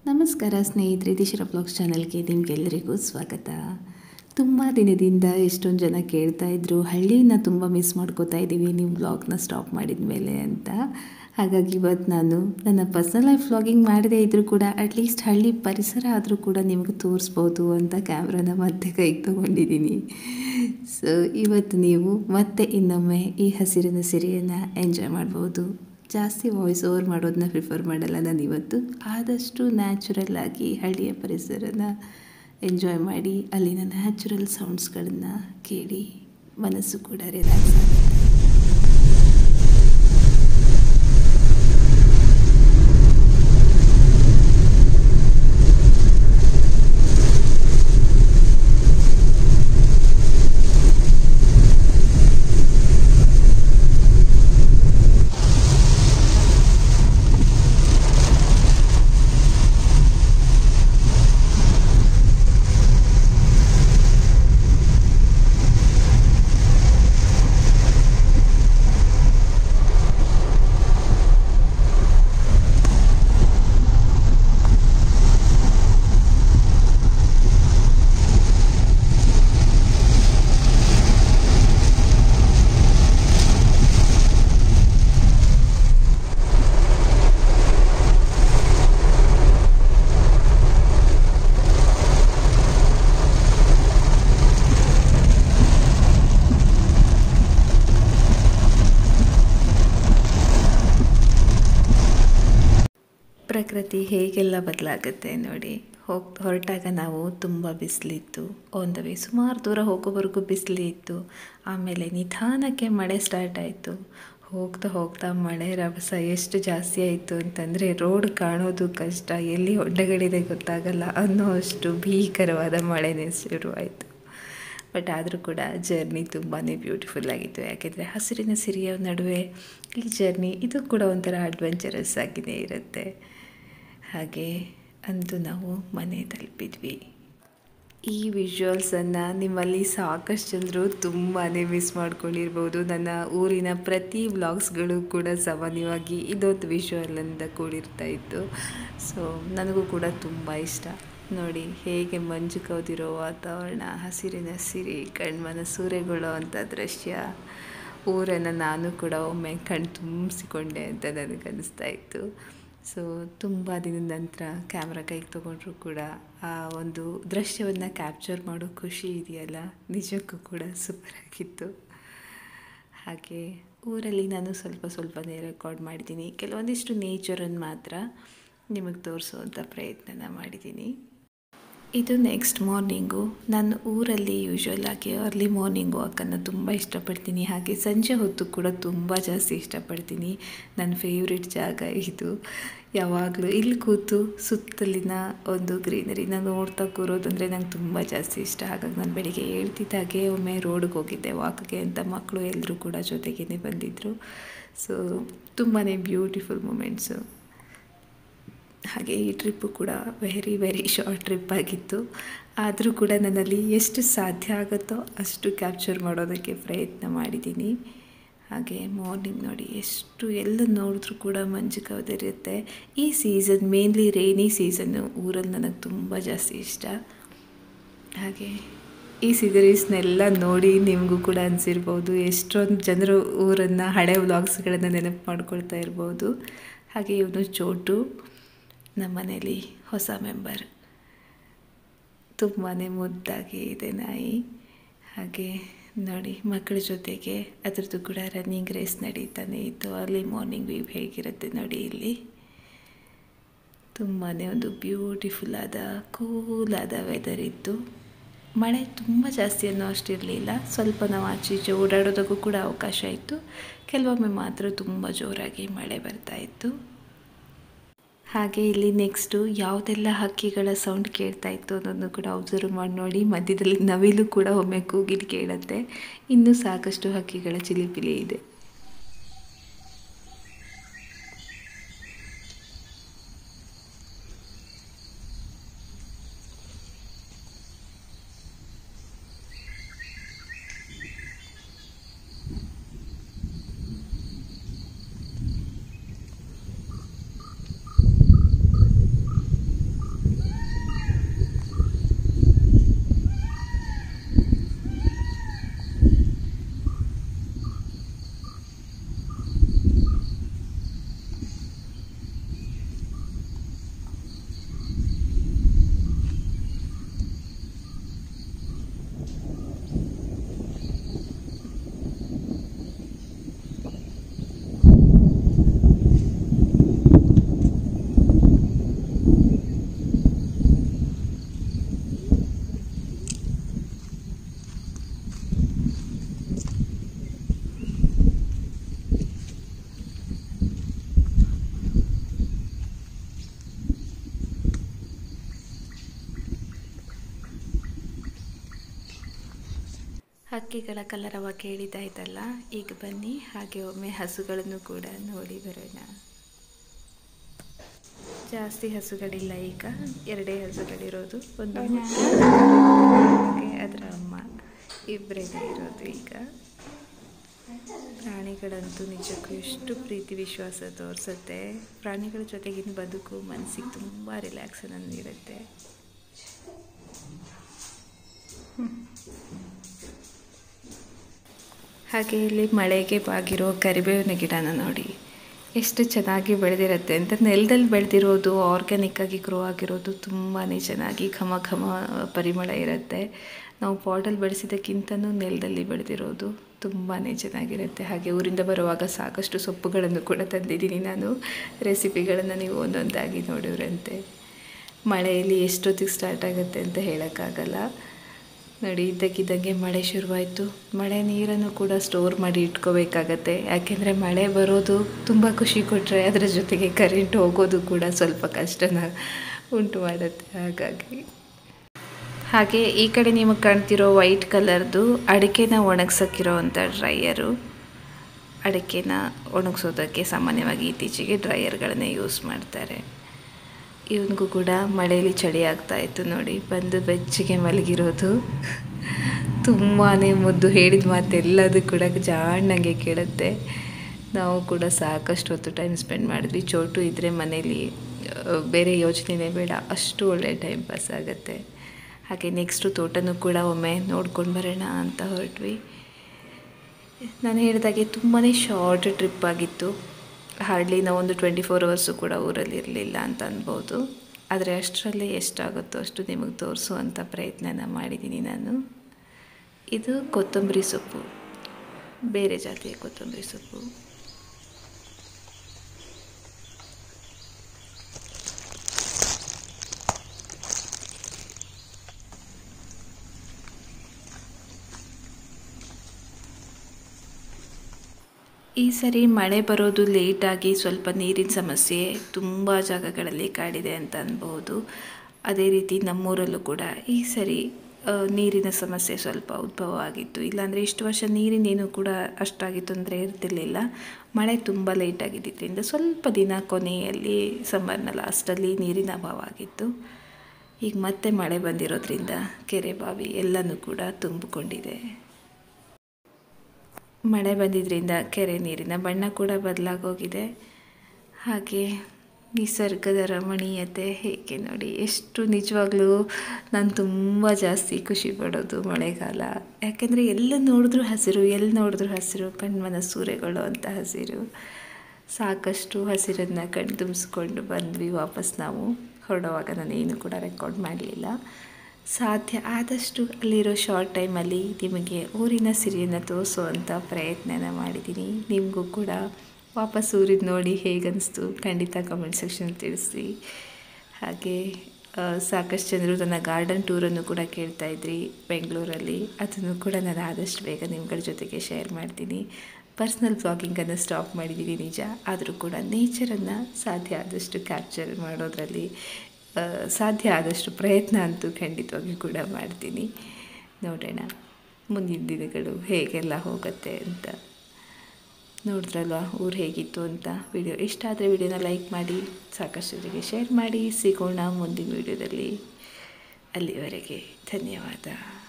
ನಮಸ್ಕಾರ ಸ್ನೇಹಿತರೆ ದಿಶರ ಬ್ಲಾಗ್ಸ್ ಚಾನಲ್ಗೆ ನಿಮಗೆಲ್ಲರಿಗೂ ಸ್ವಾಗತ ತುಂಬ ದಿನದಿಂದ ಎಷ್ಟೊಂದು ಜನ ಕೇಳ್ತಾ ಇದ್ರು ಹಳ್ಳಿನ ತುಂಬ ಮಿಸ್ ಮಾಡ್ಕೋತಾ ಇದ್ದೀವಿ ನೀವು ಬ್ಲಾಗ್ನ ಸ್ಟಾಪ್ ಮಾಡಿದ ಮೇಲೆ ಅಂತ ಹಾಗಾಗಿ ಇವತ್ತು ನಾನು ನನ್ನ ಪರ್ಸನಲ್ ಲೈಫ್ ವ್ಲಾಗಿಂಗ್ ಮಾಡದೇ ಇದ್ದರೂ ಕೂಡ ಅಟ್ಲೀಸ್ಟ್ ಹಳ್ಳಿ ಪರಿಸರ ಆದರೂ ಕೂಡ ನಿಮಗೆ ತೋರಿಸ್ಬೋದು ಅಂತ ಕ್ಯಾಮ್ರಾನ ಮತ್ತೆ ಕೈಗೆ ತೊಗೊಂಡಿದ್ದೀನಿ ಸೊ ಇವತ್ತು ನೀವು ಮತ್ತೆ ಇನ್ನೊಮ್ಮೆ ಈ ಹಸಿರಿನ ಸಿರಿಯನ್ನು ಎಂಜಾಯ್ ಮಾಡ್ಬೋದು ಜಾಸ್ತಿ ವಾಯ್ಸ್ ಓವರ್ ಮಾಡೋದನ್ನ ಪ್ರಿಫರ್ ಮಾಡಲ್ಲ ನಾನು ಇವತ್ತು ಆದಷ್ಟು ನ್ಯಾಚುರಲ್ ಆಗಿ ಹಳ್ಳಿಯ ಪರಿಸರನ ಎಂಜಾಯ್ ಮಾಡಿ ಅಲ್ಲಿನ ನ್ಯಾಚುರಲ್ ಸೌಂಡ್ಸ್ಗಳನ್ನು ಕೇಳಿ ಮನಸ್ಸು ಕೂಡ ರಿಲ್ಯಾಕ್ಸ್ ಆಗುತ್ತೆ ಪ್ರಕೃತಿ ಹೇಗೆಲ್ಲ ಬದಲಾಗುತ್ತೆ ನೋಡಿ ಹೋಗ್ ಹೊರಟಾಗ ನಾವು ತುಂಬ ಬಿಸಿಲಿತ್ತು ಆನ್ ದ ವೇ ಸುಮಾರು ದೂರ ಹೋಗೋವರೆಗೂ ಬಿಸಿಲು ಇತ್ತು ಆಮೇಲೆ ನಿಧಾನಕ್ಕೆ ಮಳೆ ಸ್ಟಾರ್ಟ್ ಆಯಿತು ಹೋಗ್ತಾ ಹೋಗ್ತಾ ಮಳೆ ರಭಸ ಎಷ್ಟು ಜಾಸ್ತಿ ಆಯಿತು ಅಂತಂದರೆ ರೋಡ್ ಕಾಣೋದು ಕಷ್ಟ ಎಲ್ಲಿ ಹೊಡ್ಡಗಳಿದೆ ಗೊತ್ತಾಗಲ್ಲ ಅನ್ನೋ ಅಷ್ಟು ಭೀಕರವಾದ ಮಳೆನೇ ಶುರುವಾಯಿತು ಬಟ್ ಆದರೂ ಕೂಡ ಜರ್ನಿ ತುಂಬಾ ಬ್ಯೂಟಿಫುಲ್ ಆಗಿತ್ತು ಯಾಕೆಂದರೆ ಹಸಿರಿನ ಸಿರಿಯ ನಡುವೆ ಈ ಜರ್ನಿ ಇದು ಕೂಡ ಒಂಥರ ಅಡ್ವೆಂಚರಸ್ ಆಗಿಯೇ ಇರುತ್ತೆ ಹಾಗೆ ಅಂದು ನಾವು ಮನೆ ತಲುಪಿದ್ವಿ ಈ ವಿಜುವಲ್ಸನ್ನು ನಿಮ್ಮಲ್ಲಿ ಸಾಕಷ್ಟು ಜನರು ತುಂಬಾ ಮಿಸ್ ಮಾಡ್ಕೊಂಡಿರ್ಬೋದು ನನ್ನ ಊರಿನ ಪ್ರತಿ ವ್ಲಾಗ್ಸ್ಗಳು ಕೂಡ ಸಾಮಾನ್ಯವಾಗಿ ಇದೊಂದು ವಿಜುವಲಿಂದ ಕೂಡಿರ್ತಾ ಇತ್ತು ಸೊ ನನಗೂ ಕೂಡ ತುಂಬ ಇಷ್ಟ ನೋಡಿ ಹೇಗೆ ಮಂಜು ಕವಿದಿರೋ ವಾತಾವರಣ ಹಸಿರಿನ ಸಿರಿ ಕಣ್ಮನ ಸೂರೆಗೊಳ್ಳೋ ಅಂಥ ದೃಶ್ಯ ಊರನ್ನು ನಾನು ಕೂಡ ಒಮ್ಮೆ ಕಣ್ ತುಂಬಿಸಿಕೊಂಡೆ ಅಂತ ನನಗನ್ನಿಸ್ತಾ ಇತ್ತು ಸೊ ತುಂಬ ದಿನದ ನಂತರ ಕ್ಯಾಮ್ರಾ ಕೈಗೆ ತೊಗೊಂಡ್ರು ಕೂಡ ಆ ಒಂದು ದೃಶ್ಯವನ್ನು ಕ್ಯಾಪ್ಚರ್ ಮಾಡೋ ಖುಷಿ ಇದೆಯಲ್ಲ ನಿಜಕ್ಕೂ ಕೂಡ ಸೂಪರ್ ಆಗಿತ್ತು ಹಾಗೆ ಊರಲ್ಲಿ ನಾನು ಸ್ವಲ್ಪ ಸ್ವಲ್ಪನೇ ರೆಕಾರ್ಡ್ ಮಾಡಿದ್ದೀನಿ ಕೆಲವೊಂದಿಷ್ಟು ನೇಚರನ್ನು ಮಾತ್ರ ನಿಮಗೆ ತೋರಿಸುವಂಥ ಪ್ರಯತ್ನನ ಮಾಡಿದ್ದೀನಿ ಇದು ನೆಕ್ಸ್ಟ್ ಮಾರ್ನಿಂಗು ನಾನು ಊರಲ್ಲಿ ಯೂಶ್ವಲ್ ಆಗಿ ಅರ್ಲಿ ಮಾರ್ನಿಂಗ್ ವಾಕನ್ನು ತುಂಬ ಇಷ್ಟಪಡ್ತೀನಿ ಹಾಗೆ ಸಂಜೆ ಹೊತ್ತು ಕೂಡ ತುಂಬ ಜಾಸ್ತಿ ಇಷ್ಟಪಡ್ತೀನಿ ನನ್ನ ಫೇವ್ರೆಟ್ ಜಾಗ ಇದು ಯಾವಾಗಲೂ ಇಲ್ಲಿ ಕೂತು ಸುತ್ತಲಿನ ಒಂದು ಗ್ರೀನರಿನ ನೋಡ್ತಾ ಕೂರೋದಂದರೆ ನಂಗೆ ತುಂಬ ಜಾಸ್ತಿ ಇಷ್ಟ ಹಾಗಾಗಿ ನಾನು ಬೆಳಿಗ್ಗೆ ಹೇಳ್ತಿದ್ದಾಗೆ ಒಮ್ಮೆ ರೋಡಿಗೆ ಹೋಗಿದ್ದೆ ವಾಕ್ಗೆ ಅಂತ ಮಕ್ಕಳು ಎಲ್ಲರೂ ಕೂಡ ಜೊತೆಗೇ ಬಂದಿದ್ದರು ಸೊ ತುಂಬಾ ಬ್ಯೂಟಿಫುಲ್ ಮೂಮೆಂಟ್ಸು ಹಾಗೆ ಈ ಟ್ರಿಪ್ಪು ಕೂಡ ವೆರಿ ವೆರಿ ಶಾರ್ಟ್ ಟ್ರಿಪ್ ಆಗಿತ್ತು ಆದರೂ ಕೂಡ ನನ್ನಲ್ಲಿ ಎಷ್ಟು ಸಾಧ್ಯ ಆಗುತ್ತೋ ಅಷ್ಟು ಕ್ಯಾಪ್ಚರ್ ಮಾಡೋದಕ್ಕೆ ಪ್ರಯತ್ನ ಮಾಡಿದ್ದೀನಿ ಹಾಗೆ ಮಾರ್ನಿಂಗ್ ನೋಡಿ ಎಷ್ಟು ಎಲ್ಲ ನೋಡಿದ್ರೂ ಕೂಡ ಮಂಜು ಕವಿದಿರುತ್ತೆ ಈ ಸೀಸನ್ ಮೇನ್ಲಿ ರೈನಿ ಸೀಸನ್ನು ಊರಲ್ಲಿ ನನಗೆ ತುಂಬ ಜಾಸ್ತಿ ಇಷ್ಟ ಹಾಗೆ ಈ ಸೀರೀಸ್ನೆಲ್ಲ ನೋಡಿ ನಿಮಗೂ ಕೂಡ ಅನಿಸಿರ್ಬೋದು ಎಷ್ಟೊಂದು ಜನರು ಊರನ್ನು ಹಳೆ ವ್ಲಾಗ್ಸ್ಗಳನ್ನು ನೆನಪು ಮಾಡ್ಕೊಳ್ತಾ ಇರ್ಬೋದು ಹಾಗೆ ಇವನು ಚೋಟು ನಮ್ಮ ಮನೇಲಿ ಹೊಸ ಮೆಂಬರ್ ತುಂಬಾ ಮುದ್ದಾಗಿ ಇದೆ ನಾಯಿ ಹಾಗೆ ನೋಡಿ ಮಕ್ಕಳ ಜೊತೆಗೆ ಅದರದ್ದು ಕೂಡ ರನ್ನಿಂಗ್ ರೇಸ್ ನಡೀತಾನೆ ಇತ್ತು ಅರ್ಲಿ ಮಾರ್ನಿಂಗ್ ವ್ಯೂ ಹೇಗಿರುತ್ತೆ ನೋಡಿ ಇಲ್ಲಿ ತುಂಬಾ ಒಂದು ಬ್ಯೂಟಿಫುಲ್ ಆದ ಕೂಲಾದ ವೆದರ್ ಇತ್ತು ಮಳೆ ತುಂಬ ಜಾಸ್ತಿ ಅನ್ನೋ ಅಷ್ಟಿರಲಿಲ್ಲ ಸ್ವಲ್ಪ ನಾವು ಆಚೆ ಈಚೆ ಓಡಾಡೋದಕ್ಕೂ ಕೂಡ ಅವಕಾಶ ಇತ್ತು ಕೆಲವೊಮ್ಮೆ ಮಾತ್ರ ತುಂಬ ಜೋರಾಗಿ ಮಳೆ ಬರ್ತಾ ಇತ್ತು ಹಾಗೆ ಇಲ್ಲಿ ನೆಕ್ಸ್ಟು ಯಾವುದೆಲ್ಲ ಹಕ್ಕಿಗಳ ಸೌಂಡ್ ಕೇಳ್ತಾ ಇತ್ತು ಅನ್ನೋದನ್ನು ಕೂಡ ಅಬ್ಸರ್ವ್ ಮಾಡಿ ನೋಡಿ ಮಧ್ಯದಲ್ಲಿ ನವಿಲು ಕೂಡ ಒಮ್ಮೆ ಕೂಗಿಲು ಕೇಳುತ್ತೆ ಇನ್ನೂ ಸಾಕಷ್ಟು ಹಕ್ಕಿಗಳ ಚಿಲಿಪಿಲಿ ಇದೆ ಹಕ್ಕಿಗಳ ಕಲರವ ಕೇಳಿದಾಯ್ತಲ್ಲ ಈಗ ಬನ್ನಿ ಹಾಗೆ ಒಮ್ಮೆ ಹಸುಗಳನ್ನು ಕೂಡ ನೋಡಿ ಬರೋಣ ಜಾಸ್ತಿ ಹಸುಗಳಿಲ್ಲ ಈಗ ಎರಡೇ ಹಸುಗಳಿರೋದು ಒಂದು ಹಾಗೆ ಅದರ ಅಮ್ಮ ಇಬ್ಬರೇ ಇರೋದು ಈಗ ಪ್ರಾಣಿಗಳಂತೂ ನಿಜಕ್ಕೂ ಎಷ್ಟು ಪ್ರೀತಿ ವಿಶ್ವಾಸ ತೋರಿಸುತ್ತೆ ಪ್ರಾಣಿಗಳ ಜೊತೆಗಿನ ಬದುಕು ಮನಸ್ಸಿಗೆ ತುಂಬ ರಿಲ್ಯಾಕ್ಸನ್ನು ನೀಡುತ್ತೆ ಹಾಗೆ ಇಲ್ಲಿ ಮಳೆಗೆ ಬಾಗಿರೋ ಕರಿಬೇವಿನ ಗಿಡನ ನೋಡಿ ಎಷ್ಟು ಚೆನ್ನಾಗಿ ಬೆಳೆದಿರುತ್ತೆ ಅಂತ ನೆಲದಲ್ಲಿ ಬೆಳೆದಿರೋದು ಆರ್ಗ್ಯಾನಿಕ್ ಆಗಿ ಗ್ರೋ ಆಗಿರೋದು ತುಂಬಾ ಚೆನ್ನಾಗಿ ಘಮ ಘಮ ಪರಿಮಳ ಇರುತ್ತೆ ನಾವು ಪಾಟಲ್ಲಿ ಬೆಳೆಸಿದ್ದಕ್ಕಿಂತನೂ ನೆಲದಲ್ಲಿ ಬೆಳೆದಿರೋದು ತುಂಬಾ ಚೆನ್ನಾಗಿರುತ್ತೆ ಹಾಗೆ ಊರಿಂದ ಬರುವಾಗ ಸಾಕಷ್ಟು ಸೊಪ್ಪುಗಳನ್ನು ಕೂಡ ತಂದಿದ್ದೀನಿ ನಾನು ರೆಸಿಪಿಗಳನ್ನು ನೀವು ಒಂದೊಂದಾಗಿ ನೋಡಿವ್ರಂತೆ ಮಳೆಯಲ್ಲಿ ಎಷ್ಟೊತ್ತಿಗೆ ಸ್ಟಾರ್ಟ್ ಆಗುತ್ತೆ ಅಂತ ಹೇಳೋಕ್ಕಾಗಲ್ಲ ನೋಡಿ ಇದ್ದಕ್ಕಿದ್ದಂಗೆ ಮಳೆ ಶುರುವಾಯಿತು ಮಳೆ ನೀರನ್ನು ಕೂಡ ಸ್ಟೋರ್ ಮಾಡಿ ಇಟ್ಕೋಬೇಕಾಗತ್ತೆ ಯಾಕೆಂದರೆ ಮಳೆ ಬರೋದು ತುಂಬ ಖುಷಿ ಕೊಟ್ಟರೆ ಅದರ ಜೊತೆಗೆ ಕರೆಂಟ್ ಹೋಗೋದು ಕೂಡ ಸ್ವಲ್ಪ ಕಷ್ಟನ ಉಂಟು ಮಾಡುತ್ತೆ ಹಾಗಾಗಿ ಹಾಗೆ ಈ ಕಡೆ ನಿಮಗೆ ಕಾಣ್ತಿರೋ ವೈಟ್ ಕಲರ್ದು ಅಡಿಕೆನ ಒಣಗ್ಸೋಕ್ಕಿರೋ ಅಂಥ ಡ್ರೈಯರು ಅಡಿಕೆನ ಒಣಗಿಸೋದಕ್ಕೆ ಸಾಮಾನ್ಯವಾಗಿ ಇತ್ತೀಚೆಗೆ ಡ್ರೈಯರ್ಗಳನ್ನೇ ಯೂಸ್ ಮಾಡ್ತಾರೆ ಇವನಿಗೂ ಕೂಡ ಮಳೆಯಲ್ಲಿ ಚಳಿ ಆಗ್ತಾ ಇತ್ತು ನೋಡಿ ಬಂದು ಬೆಚ್ಚಗೆ ಮಲಗಿರೋದು ತುಂಬಾ ಮುದ್ದು ಹೇಳಿದ ಮಾತೆಲ್ಲದು ಕೂಡ ಜಾಣ್ಣಂಗೆ ಕೇಳುತ್ತೆ ನಾವು ಕೂಡ ಸಾಕಷ್ಟು ಹೊತ್ತು ಟೈಮ್ ಸ್ಪೆಂಡ್ ಮಾಡಿದ್ವಿ ಚೋಟು ಇದ್ದರೆ ಮನೇಲಿ ಬೇರೆ ಯೋಚನೆನೇ ಬೇಡ ಅಷ್ಟು ಒಳ್ಳೆ ಟೈಮ್ ಪಾಸ್ ಆಗುತ್ತೆ ಹಾಗೆ ನೆಕ್ಸ್ಟು ತೋಟನೂ ಕೂಡ ಒಮ್ಮೆ ನೋಡ್ಕೊಂಡು ಬರೋಣ ಅಂತ ಹೊರಟ್ವಿ ನಾನು ಹೇಳಿದಾಗೆ ತುಂಬಾ ಶಾರ್ಟ್ ಟ್ರಿಪ್ ಆಗಿತ್ತು ಹಾರ್ಡ್ಲಿ ನಾವು ಒಂದು ಟ್ವೆಂಟಿ ಫೋರ್ ಅವರ್ಸು ಕೂಡ ಊರಲ್ಲಿ ಇರಲಿಲ್ಲ ಅಂತ ಅನ್ಬೋದು ಆದರೆ ಅಷ್ಟರಲ್ಲಿ ಎಷ್ಟಾಗುತ್ತೋ ಅಷ್ಟು ನಿಮಗೆ ತೋರಿಸುವಂಥ ಪ್ರಯತ್ನನ ಮಾಡಿದ್ದೀನಿ ನಾನು ಇದು ಕೊತ್ತಂಬರಿ ಸೊಪ್ಪು ಬೇರೆ ಜಾತಿಯ ಕೊತ್ತಂಬರಿ ಸೊಪ್ಪು ಈ ಸರಿ ಮಳೆ ಬರೋದು ಲೇಟಾಗಿ ಸ್ವಲ್ಪ ನೀರಿನ ಸಮಸ್ಯೆ ತುಂಬ ಜಾಗಗಳಲ್ಲಿ ಕಾಡಿದೆ ಅಂತ ಅನ್ಬೋದು ಅದೇ ರೀತಿ ನಮ್ಮೂರಲ್ಲೂ ಕೂಡ ಈ ಸರಿ ನೀರಿನ ಸಮಸ್ಯೆ ಸ್ವಲ್ಪ ಉದ್ಭವ ಆಗಿತ್ತು ಇಲ್ಲಾಂದರೆ ಇಷ್ಟು ವರ್ಷ ನೀರಿನೇನು ಕೂಡ ಅಷ್ಟಾಗಿ ತೊಂದರೆ ಇರ್ತಿರ್ಲಿಲ್ಲ ಮಳೆ ತುಂಬ ಲೇಟಾಗಿದ್ದರಿಂದ ಸ್ವಲ್ಪ ದಿನ ಕೊನೆಯಲ್ಲಿ ಸಮ್ಮರ್ನ ಲಾಸ್ಟಲ್ಲಿ ನೀರಿನ ಅಭಾವ ಆಗಿತ್ತು ಈಗ ಮತ್ತೆ ಮಳೆ ಬಂದಿರೋದ್ರಿಂದ ಕೆರೆ ಬಾವಿ ಎಲ್ಲನೂ ಕೂಡ ತುಂಬಿಕೊಂಡಿದೆ ಮಳೆ ಬಂದಿದ್ದರಿಂದ ಕೆರೆ ನೀರಿನ ಬಣ್ಣ ಕೂಡ ಬದಲಾಗೋಗಿದೆ ಹಾಗೆ ನಿಸರ್ಗದ ರಮಣೀಯತೆ ಹೇಗೆ ನೋಡಿ ಎಷ್ಟು ನಿಜವಾಗ್ಲೂ ನಾನು ತುಂಬ ಜಾಸ್ತಿ ಖುಷಿ ಪಡೋದು ಮಳೆಗಾಲ ಯಾಕೆಂದರೆ ಎಲ್ಲ ನೋಡಿದ್ರೂ ಹಸಿರು ಎಲ್ಲಿ ನೋಡಿದ್ರೂ ಹಸಿರು ಕಣ್ಮನ ಸೂರೆಗಳು ಅಂತ ಹಸಿರು ಸಾಕಷ್ಟು ಹಸಿರನ್ನು ಕಣ್ತುಂಬಿಸ್ಕೊಂಡು ಬಂದ್ವಿ ವಾಪಸ್ ನಾವು ಹೊರಡುವಾಗ ನಾನು ಏನು ಕೂಡ ರೆಕಾರ್ಡ್ ಮಾಡಲಿಲ್ಲ ಸಾಧ್ಯ ಆದಷ್ಟು ಅಲ್ಲಿರೋ ಶಾರ್ಟ್ ಟೈಮಲ್ಲಿ ನಿಮಗೆ ಊರಿನ ಸಿರಿಯನ್ನು ತೋರಿಸುವಂಥ ಪ್ರಯತ್ನನ ಮಾಡಿದ್ದೀನಿ ನಿಮಗೂ ಕೂಡ ವಾಪಸ್ ಊರಿದ್ದು ನೋಡಿ ಹೇಗನ್ನಿಸ್ತು ಖಂಡಿತ ಕಮೆಂಟ್ ಸೆಕ್ಷನ್ ತಿಳಿಸಿ ಹಾಗೆ ಸಾಕಷ್ಟು ಜನರು ನನ್ನ ಗಾರ್ಡನ್ ಟೂರನ್ನು ಕೂಡ ಕೇಳ್ತಾ ಇದ್ರಿ ಬೆಂಗಳೂರಲ್ಲಿ ಅದನ್ನು ಕೂಡ ನಾನು ಆದಷ್ಟು ಬೇಗ ನಿಮ್ಗಳ ಜೊತೆಗೆ ಶೇರ್ ಮಾಡ್ತೀನಿ ಪರ್ಸ್ನಲ್ ಬ್ಲಾಗಿಂಗನ್ನು ಸ್ಟಾಪ್ ಮಾಡಿದ್ದೀನಿ ನಿಜ ಆದರೂ ಕೂಡ ನೇಚರನ್ನು ಸಾಧ್ಯ ಆದಷ್ಟು ಕ್ಯಾಪ್ಚರ್ ಮಾಡೋದ್ರಲ್ಲಿ ಸಾಧ್ಯ ಆದಷ್ಟು ಪ್ರಯತ್ನ ಅಂತೂ ಖಂಡಿತವಾಗಿಯೂ ಕೂಡ ಮಾಡ್ತೀನಿ ನೋಡೋಣ ಮುಂದಿನ ದಿನಗಳು ಹೇಗೆಲ್ಲ ಹೋಗುತ್ತೆ ಅಂತ ನೋಡಿದ್ರಲ್ವ ಊರು ಹೇಗಿತ್ತು ಅಂತ ವಿಡಿಯೋ ಇಷ್ಟ ಆದರೆ ವಿಡಿಯೋನ ಲೈಕ್ ಮಾಡಿ ಸಾಕಷ್ಟು ಜೊತೆಗೆ ಶೇರ್ ಮಾಡಿ ಸಿಗೋಣ ಮುಂದಿನ ವಿಡಿಯೋದಲ್ಲಿ ಅಲ್ಲಿವರೆಗೆ ಧನ್ಯವಾದ